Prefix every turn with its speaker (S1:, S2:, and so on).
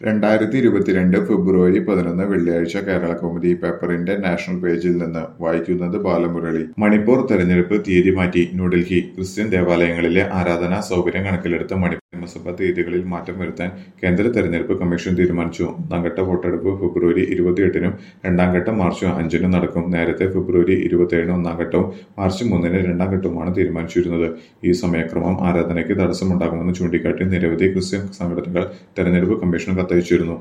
S1: രണ്ടായിരത്തി ഇരുപത്തിരണ്ട് ഫെബ്രുവരി പതിനൊന്ന് വെള്ളിയാഴ്ച കേരള കൗമുദി പേപ്പറിന്റെ നാഷണൽ പേജിൽ നിന്ന് വായിക്കുന്നത് ബാലമുരളി മണിപ്പൂർ തെരഞ്ഞെടുപ്പ് തീയതി മാറ്റി ന്യൂഡൽഹി ക്രിസ്ത്യൻ ദേവാലയങ്ങളിലെ ആരാധനാ സൗകര്യം കണക്കിലെടുത്ത് മണിപ്പൂർ നിയമസഭാ തീയതികളിൽ മാറ്റം വരുത്താൻ കേന്ദ്ര തെരഞ്ഞെടുപ്പ് കമ്മീഷൻ തീരുമാനിച്ചു ഒന്നാം ഘട്ട വോട്ടെടുപ്പ് ഫെബ്രുവരി ഇരുപത്തിയെട്ടിനും രണ്ടാം ഘട്ടം മാർച്ച് അഞ്ചിനും നടക്കും നേരത്തെ ഫെബ്രുവരി ഇരുപത്തിയേഴിന് ഒന്നാം ഘട്ടവും മാർച്ച് മൂന്നിന് രണ്ടാം ഘട്ടവുമാണ് തീരുമാനിച്ചിരുന്നത് ഈ സമയക്രമം ആരാധനയ്ക്ക് തടസ്സമുണ്ടാകുമെന്ന് ചൂണ്ടിക്കാട്ടി നിരവധി ക്രിസ്ത്യൻ സംഘടനകൾ തെരഞ്ഞെടുപ്പ് കമ്മീഷന് കത്തയച്ചിരുന്നു